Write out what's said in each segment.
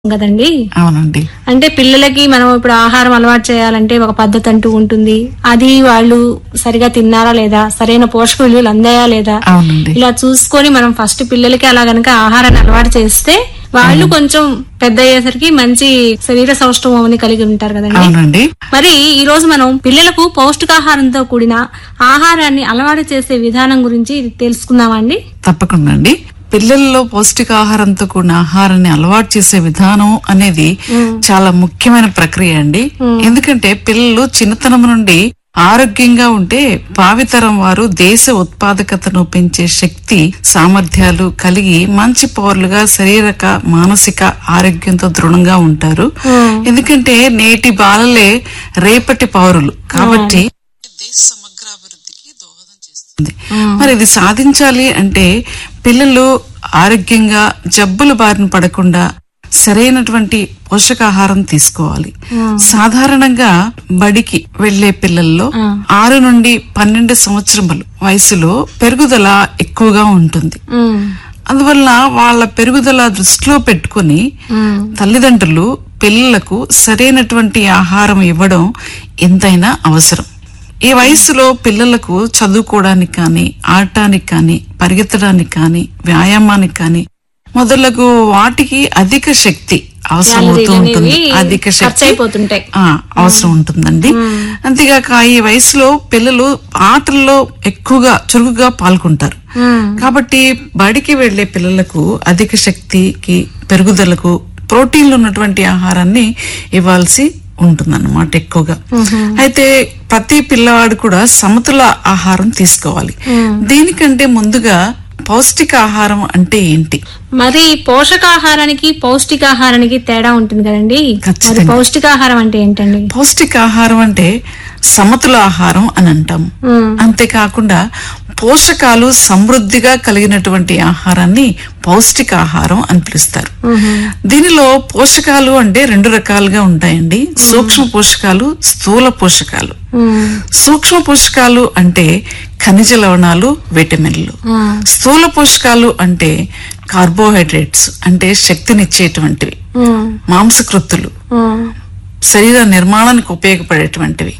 కదండి అవునండి అంటే పిల్లలకి మనం ఇప్పుడు ఆహారం అలవాటు చేయాలంటే ఒక పద్ధతి అంటూ ఉంటుంది అది వాళ్ళు సరిగా తిన్నారా లేదా సరైన పోషక విలువలు అందాయా లేదా అవునండి ఇలా చూసుకొని మనం ఫస్ట్ పిల్లలకి అలా గనక ఆహారాన్ని అలవాటు చేస్తే వాళ్ళు కొంచెం పెద్ద అయ్యేసరికి మంచి శరీర సౌష్ఠవం అని కలిగి ఉంటారు కదండి అవునండి మరి ఈ రోజు మనం పిల్లలకు పౌష్టికాహారంతో కూడిన ఆహారాన్ని అలవాటు చేసే విధానం గురించి తెలుసుకుందామండి తప్పకుండా అండి పిల్లల్లో పౌష్టికాహారంతో కూడిన ఆహారాన్ని అలవాటు చేసే విధానం అనేది చాలా ముఖ్యమైన ప్రక్రియ అండి ఎందుకంటే పిల్లలు చిన్నతనం నుండి ఆరోగ్యంగా ఉంటే భావితరం వారు దేశ ఉత్పాదకతను పెంచే శక్తి సామర్థ్యాలు కలిగి మంచి పౌరులుగా శారీరక మానసిక ఆరోగ్యంతో దృఢంగా ఉంటారు ఎందుకంటే నేటి బాలలే రేపటి పౌరులు కాబట్టి దేశ సమగ్రాభివృద్ధికి దోహదం చేస్తుంది మరి ఇది సాధించాలి అంటే పిల్లలు ఆరోగ్యంగా జబ్బుల బారిన పడకుండా సరైనటువంటి పోషకాహారం తీసుకోవాలి సాధారణంగా బడికి వెళ్లే పిల్లల్లో ఆరు నుండి పన్నెండు సంవత్సరములు వయసులో పెరుగుదల ఎక్కువగా ఉంటుంది అందువల్ల వాళ్ళ పెరుగుదల దృష్టిలో పెట్టుకుని తల్లిదండ్రులు పిల్లలకు సరైనటువంటి ఆహారం ఇవ్వడం ఎంతైనా అవసరం ఈ వయసులో పిల్లలకు చదువుకోవడానికి కానీ ఆడటానికి కానీ పరిగెత్తడానికి కానీ వ్యాయామానికి కానీ మొదలగు వాటికి అధిక శక్తి అవసరం అవుతూ ఉంటుంది అనేవి అధిక ఖర్చు శక్తి అయిపోతుంటాయి ఆ, అవసరం ఉంటుందండి అంతేగాక ఈ వయసులో పిల్లలు ఆటల్లో ఎక్కువగా చురుకుగా పాల్గొంటారు కాబట్టి బడికి వెళ్లే పిల్లలకు అధిక శక్తికి పెరుగుదలకు ప్రోటీన్లు ఉన్నటువంటి ఆహారాన్ని ఇవ్వాల్సి ఉంటుందన్నమాట ఎక్కువగా అయితే ప్రతి పిల్లవాడు కూడా సమతుల ఆహారం తీసుకోవాలి దీనికంటే ముందుగా పౌష్టిక ఆహారం అంటే ఏంటి మరి పోషకాహారానికి పౌష్టికాహారానికి తేడా ఉంటుంది కదండి మరి ఖచ్చితంగా. పౌష్టికాహారం అంటే ఏంటండి పౌష్టికాహారం అంటే సమతుల ఆహారం అని అంటాం అంతేకాకుండా పోషకాలు సమృద్ధిగా కలిగినటువంటి ఆహారాన్ని పౌష్టికాహారం అని పిలుస్తారు దీనిలో పోషకాలు అంటే రెండు రకాలుగా ఉంటాయండి సూక్ష్మ పోషకాలు స్థూల పోషకాలు సూక్ష్మ పోషకాలు అంటే ఖనిజ లవణాలు విటమిన్లు స్థూల పోషకాలు అంటే కార్బోహైడ్రేట్స్ అంటే శక్తినిచ్చేటువంటివి మాంసకృత్తులు శరీర నిర్మాణానికి ఉపయోగపడేటువంటివి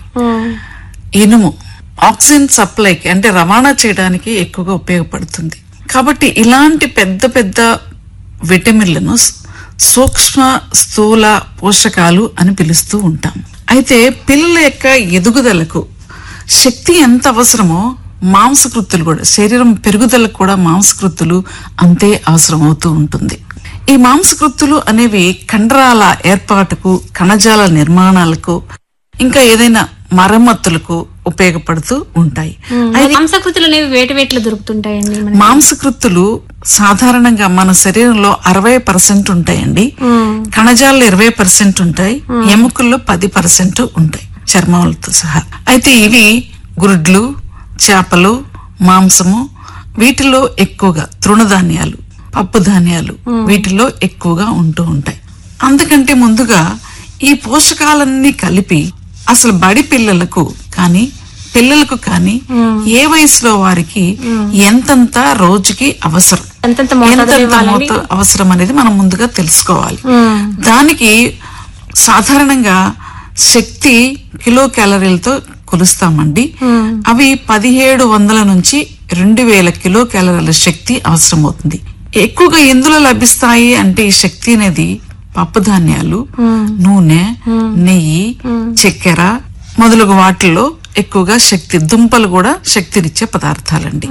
ఇనుము ఆక్సిజన్ సప్లైకి అంటే రవాణా చేయడానికి ఎక్కువగా ఉపయోగపడుతుంది కాబట్టి ఇలాంటి పెద్ద పెద్ద విటమిన్లను స్- సూక్ష్మ స్థూల పోషకాలు అని పిలుస్తూ ఉంటాం అయితే పిల్లల యొక్క ఎదుగుదలకు శక్తి ఎంత అవసరమో మాంసకృత్తులు కూడా శరీరం పెరుగుదలకు కూడా మాంసకృత్తులు అంతే అవసరం అవుతూ ఉంటుంది ఈ మాంసకృత్తులు అనేవి కండరాల ఏర్పాటుకు కణజాల నిర్మాణాలకు ఇంకా ఏదైనా మరమ్మతులకు ఉపయోగపడుతూ ఉంటాయి మరి మాంసకృతులు అనేవి వేటి వేటిలో దొరుకుతుంటాయండి మనకి? మాంసకృత్తులు సాధారణంగా మన శరీరంలో అరవై పర్సెంట్ ఉంటాయండి కణజాలలో ఇరవై పర్సెంట్ ఉంటాయి ఎముకల్లో పది పర్సెంట్ ఉంటాయి చర్మాలతో సహా అయితే ఇవి గుడ్లు చేపలు మాంసము వీటిలో ఎక్కువగా తృణధాన్యాలు పప్పు ధాన్యాలు వీటిలో ఎక్కువగా ఉంటూ ఉంటాయి అందుకంటే ముందుగా ఈ పోషకాలన్నీ కలిపి అసలు బడి పిల్లలకు కానీ పిల్లలకు కానీ ఏ వయసులో వారికి ఎంతంత రోజుకి అవసరం ఎంతెంత మోతాదులో ఎంతెంత ఇవ్వాలండి? మోతా- అవసరం అనేది మనం ముందుగా తెలుసుకోవాలి దానికి సాధారణంగా శక్తి కిలో క్యాలరీలతో కొలుస్తామండి అవి పదిహేడు వందల నుంచి రెండు వేల కిలో క్యాలరీల శక్తి అవసరమవుతుంది ఎక్కువగా ఎందులో లభిస్తాయి అంటే ఈ శక్తి అనేది పప్పు ధాన్యాలు నూనె నెయ్యి చక్కెర మొదలగు వాటిల్లో ఎక్కువగా శక్తి దుంపలు కూడా శక్తినిచ్చే పదార్థాలండి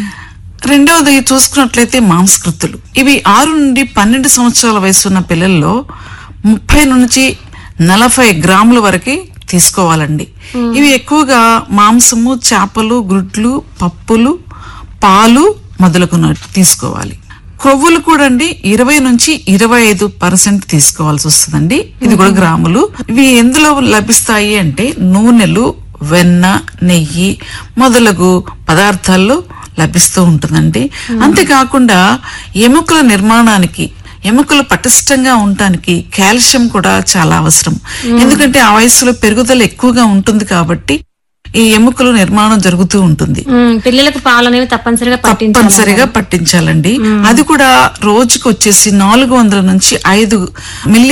రెండవది చూసుకున్నట్లయితే మాంసకృత్తులు ఇవి ఆరు నుండి పన్నెండు సంవత్సరాల వయసు ఉన్న పిల్లల్లో ముప్పై నుంచి నలభై గ్రాముల వరకు తీసుకోవాలండి ఇవి ఎక్కువగా మాంసము చేపలు గుడ్లు పప్పులు పాలు మొదలుకున్నట్టు తీసుకోవాలి కొవ్వులు కూడా అండి ఇరవై నుంచి ఇరవై ఐదు పర్సెంట్ తీసుకోవాల్సి వస్తుందండి ఇది కూడా గ్రాములు ఇవి ఎందులో లభిస్తాయి అంటే నూనెలు వెన్న నెయ్యి మొదలగు పదార్థాల్లో లభిస్తూ ఉంటుందండి అంతేకాకుండా ఎముకల నిర్మాణానికి ఎముకలు పటిష్టంగా ఉండటానికి కాల్షియం కూడా చాలా అవసరం ఎందుకంటే ఆ వయసులో పెరుగుదల ఎక్కువగా ఉంటుంది కాబట్టి ఈ ఎముకలు నిర్మాణం జరుగుతూ ఉంటుంది ఉమ్, పిల్లలకు పాలు అనేవి తప్పనిసరిగా పట్టించాలి తప్పనిసరిగా పట్టించాలండి అది కూడా రోజుకి వచ్చేసి నాలుగు వందల నుంచి ఐదు మిల్లీ